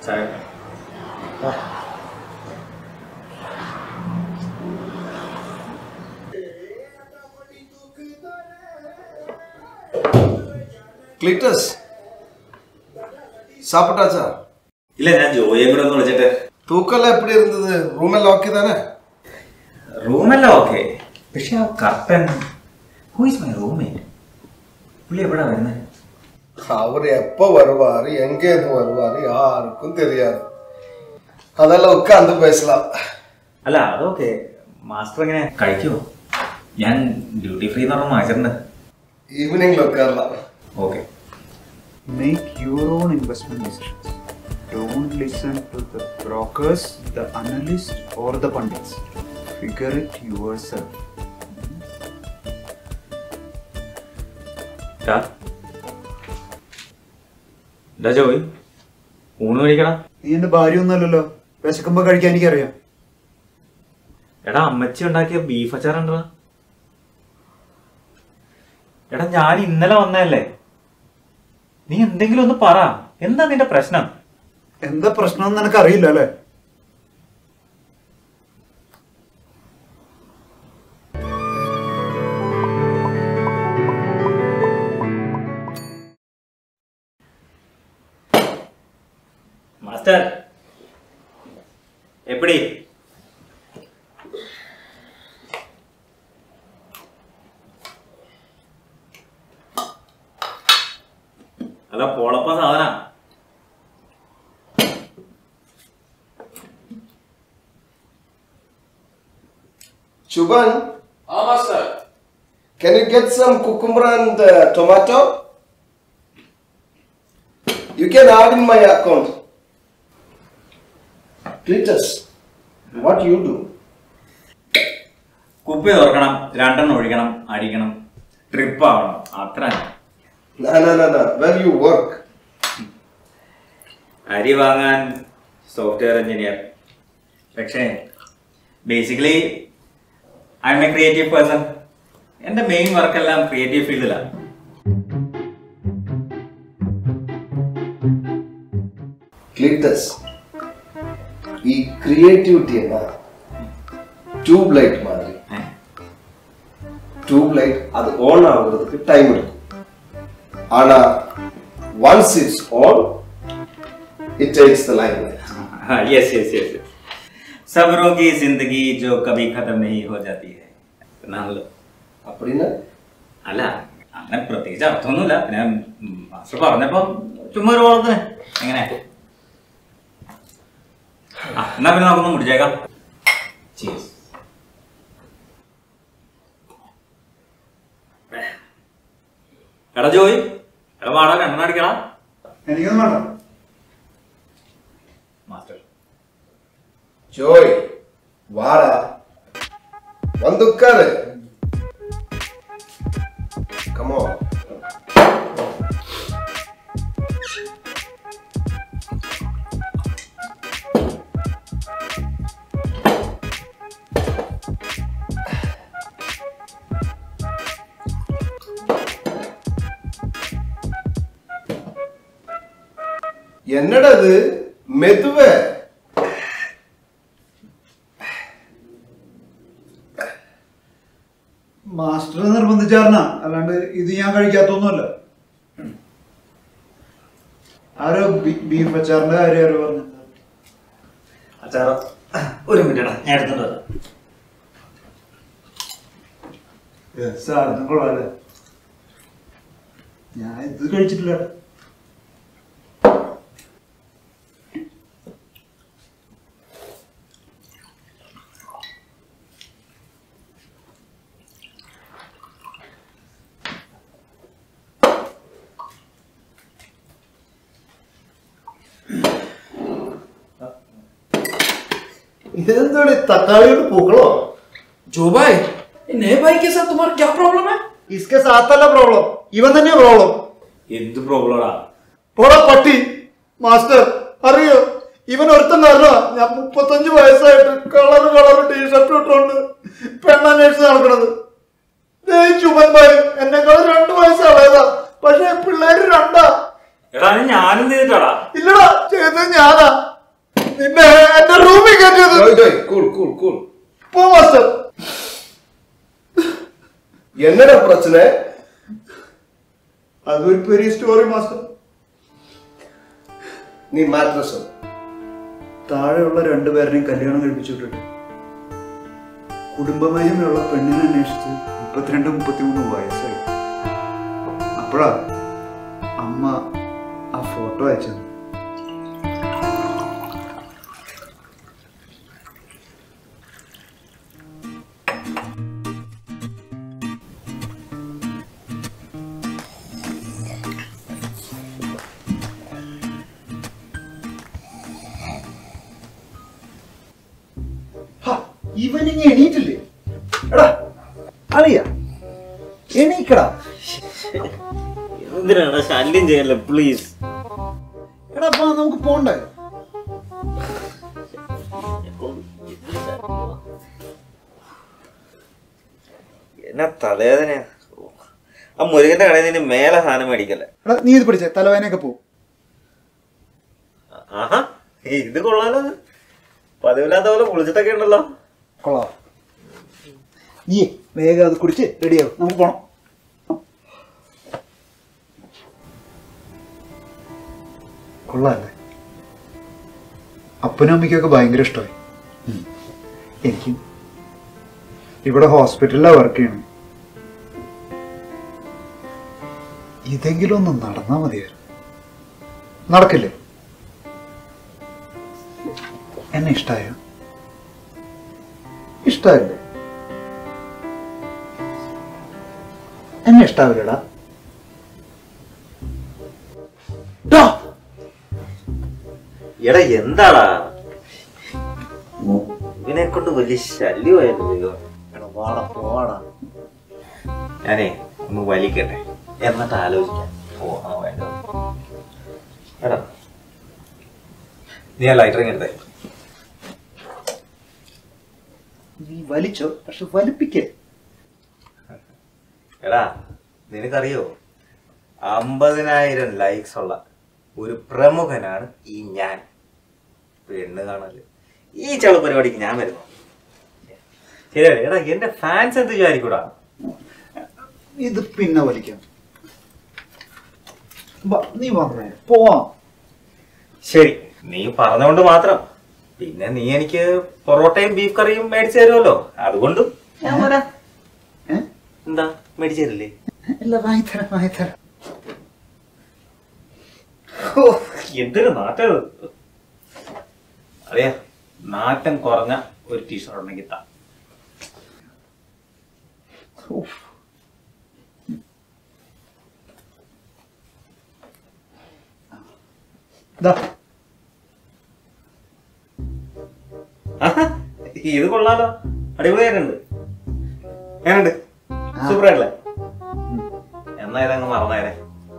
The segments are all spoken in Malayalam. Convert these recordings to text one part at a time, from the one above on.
ചായ ക്ലിറ്റസ് சாப்பிட்டாச்சா ഇല്ല ഞാൻ ജോയിയെ കൂടെ ഒന്ന് വിളിച്ചിട്ട് தூக்கெல்லாம் எப்படி இருந்தது ரூம் எல்லாம் ஓகே தானே റൂമെല്ലാം ഓക്കെ പക്ഷെ ആ curtain who is my roommate പുള്ളി എവിടാ വരുന്നത് அவர் எப்போ வருவாரு எங்கேருந்து வருவாரு யாருக்கும் தெரியாது அதெல்லாம் உட்காந்து பேசலாம் അല്ല അതൊക്കെ മാസ്റ്റർ എങ്ങനെ കഴിക്കുമോ ഞാൻ ഡ്യൂട്ടി ഫ്രീ എന്ന് പറഞ്ഞ വാങ്ങിച്ചിട്ടുണ്ട് ஈவினிங்ல உட்காரலாம் okay Make your own investment decisions. Don't listen to the brokers, the analysts, or the pundits. Figure it yourself. എന്താ ജോയി ഊണ് കഴിക്കണം നീ എന്റെ ഭാര്യ ഒന്നുമല്ലല്ലോ വിശക്കുമ്പോ കഴിക്കാൻ എനിക്കറിയാം എടാ അമ്മച്ചി ഉണ്ടാക്കിയ ബീഫ് അച്ചാറുണ്ടോ എടാ ഞാൻ ഇന്നലെ വന്നതല്ലേ നീ എന്തെങ്കിലും ഒന്ന് പറ എന്താ നിന്റെ പ്രശ്നം എന്താ പ്രശ്നം നിനക്ക് അറിയില്ല അല്ലേ മാസ്റ്റർ എപ്പടി അല്ല പൊളപ്പ സാധന Chuban? Ah, master. Can you get some cucumber and uh, tomato? You can add in my account. Cletus, what you do? കുപ്പി തുറക്കണം രണ്ടെണ്ണം ഒഴിക്കണം അടിക്കണം ട്രിപ്പ് ആവണം അത്ര തന്നെ. No, no, no, no. Where you work? അരി വാങ്ങാൻ സോഫ്റ്റ്വെയർ എഞ്ചിനീയർ പക്ഷേ basically I am a creative person എൻ്റെ മെയിൻ വർക്കെല്ലാം ക്രിയേറ്റീവ് ഫീൽഡിലാണ് Cletus, ഈ ക്രിയേറ്റിവിറ്റി എന്നാ ട്യൂബ് ലൈറ്റ് மாதிரி டியூப் லைட் அது ஆன் ஆகுறதுக்கு டைம் எடுக்கும் ஆனா once it's on it takes the line yes yes yes सबरों की जिंदगी जो कभी खत्म नहीं हो जाती है എന്നാണല്ലോ அப்படின்னா അല്ല അങ്ങനെ പ്രത്യേകിച്ച് അർത്ഥമൊന്നുമില്ല പിന്നെ ഉം, മാസ്റ്റർ പറഞ്ഞപ്പം ചുമ്മാ ഒരു ഓളത്തിന് എങ്ങനെ ആ എന്നാ പിന്നെ നമുക്കൊന്ന് മുടിച്ചേക്കാം Cheers. എടാ ജോയി എടാ വാടാ രണ്ടെണ്ണം അടിക്കടാ എനിക്കൊന്നും വേണ്ട മാസ്റ്റർ ஜோய் வாடா வந்து உட்காரு கமோ என்னடா இது மெதுவே മാസ്റ്റർ നിർബന്ധിച്ചാർന്ന അല്ലാണ്ട് ഇത് ഞാൻ കഴിക്കാത്തൊന്നുമല്ല ആരോ ബീ- ബീഫ് അച്ചാറിന്റെ കാര്യം ആരോ പറഞ്ഞു അച്ചാറോ ഒരു മിനിറ്റ് എടാ ഞാൻ എടുത്തിട്ട് വരാം സാധനം കൊള്ളാല്ലേ ഞാൻ ഇത് കഴിച്ചിട്ടില്ല ഇതെന്തോടെ തക്കാളിയോട് പൂക്കളോ जो भाई ये नए भाई के साथ तुम्हारा क्या प्रॉब्लम है ഇസ്കെ സാത്തല്ല പ്രോബ്ലം ഇവൻ തന്നെ പ്രോബ്ലം എന്ത് പ്രോബ്ലമാടാ പോടാ പട്ടി മാസ്റ്റർ അറിയോ ഇവൻ ഒരുത്തൻ കാരണം ഞാൻ മുപ്പത്തഞ്ച് വയസ്സായിട്ട് കളർ കളർ ടീഷർട്ട് ഇട്ടുകൊണ്ട് പെണ്ണന്വേഷിച്ച് നടക്കണത് ദേ ഈ ചുമൻ ഭായി എന്നെക്കാൾ രണ്ട് വയസ്സ് ഇളയതാ പക്ഷെ പിള്ളേര് രണ്ടാ എടാ അത് ഞാനും ചെയ്തിട്ടാടാ ഇല്ലടാ ചെയ്ത് ഇത് ഞാനാ നിന്നെ എന്റെ റൂമിൽ കയറ്റിയത് Joy Joy cool cool cool പോ മാസ്റ്റർ എന്നടാ പ്രശ്നം അതൊരു പെരിയ സ്റ്റോറി മാസ്റ്റർ നീ മാട്രസ് താഴെയുള്ള രണ്ടുപേരെയും കല്യാണം കഴിപ്പിച്ചു വിട്ടിട്ട് കുടുംബമയമുള്ള പെണ്ണിനെ അന്വേഷിച്ച് മുപ്പത്തിരണ്ട് മുപ്പത്തിമൂന്ന് വയസ്സായി അപ്പോഴാ അമ്മ ആ ഫോട്ടോ അയച്ചത് ഇവനിങ്ങ എണീറ്റില്ലേ എടാ അളിയ എണീക്കടാ എന്തിനാണ് ശല്യം ചെയ്യല്ലേ പ്ലീസ് എടാ വാ നമുക്ക് പോണ്ടേ എന്നാ തലവേദന ആ മുരുകന്റെ കടയിൽ നിന്ന് മേലെ സാധനം മേടിക്കല്ലേ എടാ നീ ഇത് പിടിച്ചേ തലവേനയൊക്കെ പോ ആഹാ ഇത് കൊള്ളാലോ ഇത്. പതിവില്ലാത്ത പോലെ കുളിച്ചിട്ടൊക്കെ ഉണ്ടല്ലോ കൊള്ളാം നീ വേഗം അത് കുടിച്ച് റെഡിയാവും നമുക്ക് പോണം കൊള്ളാല്ലേ അപ്പനും അമ്മയ്ക്കൊക്കെ ഭയങ്കര ഇഷ്ടമായി എനിക്ക് ഇവിടെ ഹോസ്പിറ്റലിലാണ് വർക്ക് ചെയ്യണം ഇതെങ്കിലും ഒന്ന് നടന്നാ മതിയായിരുന്നു നടക്കില്ലേ എന്നെ ഇഷ്ടായോ ഇഷ്ടമല്ലേ എന്നെ ഇഷ്ടാവില്ലടാ ടാ. എടാ എന്താടാ ഇവനെ കൊണ്ട് വലിയ ശല്യമായിരുന്നു ദൈവം എടാ, വാടാ പോവാടാ ഞാനേ ഒന്ന് വലിക്കട്ടെ എന്നിട്ട് ആലോചിക്കാം പോണോ വേണ്ടോ എടാ നീ ആ ലൈറ്ററിങ് എടുത്തേ നീ വലിച്ചോ പക്ഷെ വലിപ്പിക്കേ എടാ നിനക്കറിയോ അമ്പതിനായിരം ലൈക്സ് ഉള്ള ഒരു പ്രമുഖനാണ് ഈ ഞാൻ പെണ്ണ് കാണല് ഈ ചള പരിപാടിക്ക് ഞാൻ വരുന്നു ശരിയല്ലേ എടാ എന്റെ ഫാൻസ് എന്ത് വിചാരിക്കൂടാ ഇത് പിന്നെ വലിക്കാം വാ, നീ പറഞ്ഞേ പോവാം ശരി നീ പറഞ്ഞുകൊണ്ട് മാത്രം പിന്നെ നീ എനിക്ക് പൊറോട്ടയും ബീഫ് കറിയും മേടിച്ചു തരുമല്ലോ അതുകൊണ്ടും ഞാൻ വരാം ഏ? എന്താ മേടിച്ചു തരില്ലേ ഇല്ല വാങ്ങിത്തരാം വാങ്ങിത്തരാം ഓ, എന്തൊരു നാട്ടം ഇത്. അറിയാ നാറ്റം കുറഞ്ഞ ഒരു ടീഷർട്ട് ഉണ്ടെങ്കിൽ താ ഉഫ്. ദാ, ആഹാ, ഇത് കൊള്ളാലോ അടിപൊളിയായിട്ടുണ്ട് ഞാനുണ്ട് സൂപ്പർ ആയിട്ടല്ലേ എന്നാ ഇതങ്ങ് മറന്നേരെ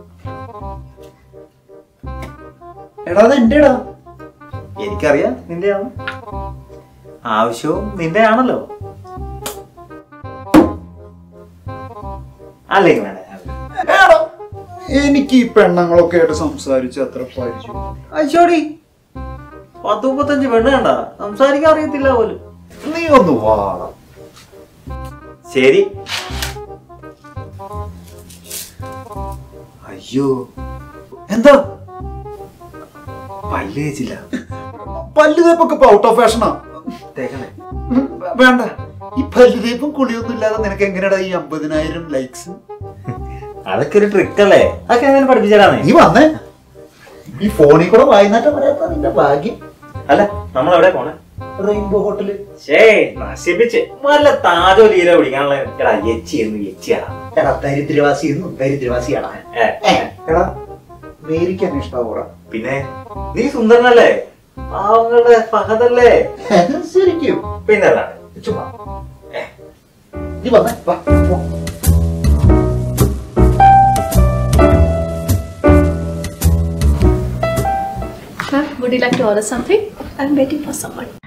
എടാ അത് എന്റെടാ എനിക്കറിയാം നിന്റെയാണ് ആവശ്യവും നിന്റെ ആണല്ലോ അല്ലെങ്കിൽ വേണ്ട എടാ, എനിക്ക് ഈ പെണ്ണുങ്ങളൊക്കെ ആയിട്ട് സംസാരിച്ച് അത്ര പരിചയം അയ്യോടി പത്ത് മുപ്പത്തഞ്ച് പെണ്ണ് കണ്ട സംസാരിക്കാൻ അറിയത്തില്ല പോലും നീ ഒന്ന് വാടാ ശരി അയ്യോ എന്താ പല്ല് തേച്ചില്ല പല്ല് തേപ്പൊക്കെ ഇപ്പൊ ഔട്ട് ഓഫ് ഫാഷനാ തേക്കണേ വേണ്ട ഈ പല്ല് തേപ്പും കുളിയൊന്നും ഇല്ലാതെ നിനക്ക് എങ്ങനെയാടാ ഈ അമ്പതിനായിരം ലൈക്സ് അതൊക്കെ ഒരു ട്രിക്ക് അല്ലേ അതൊക്കെ എങ്ങനെ പഠിപ്പിച്ചതാണേ നീ വന്നേ ഈ ഫോണിൽ കൂടെ വായനാറ്റം വരാത്ത നിന്റെ ഭാഗ്യം അല്ല നമ്മൾ എവിടെ പോണേ റെയിൻബോ ഹോട്ടല് ശേ നശിപ്പിച്ച് വല്ല താജോ ലീല പിടിക്കാനുള്ള എടാ എച്ചി എന്ന് എച്ചിയാടാ എടാ ദരിദ്രവാസി എന്നും ദരിദ്രവാസിയാടാ ഏ, ഏ, എടാ മേരിക്കാൻ ഇഷ്ടാവൂടാ പിന്നെ നീ സുന്ദരനല്ലേ പാവങ്ങളുടെ ഫഹദല്ലേ ശരിക്കും പിന്നെ അതാണ് ചുമ്മാ നീ വന്നേ വാ പോ. Ma'am, would you like to order something? I'm waiting for someone.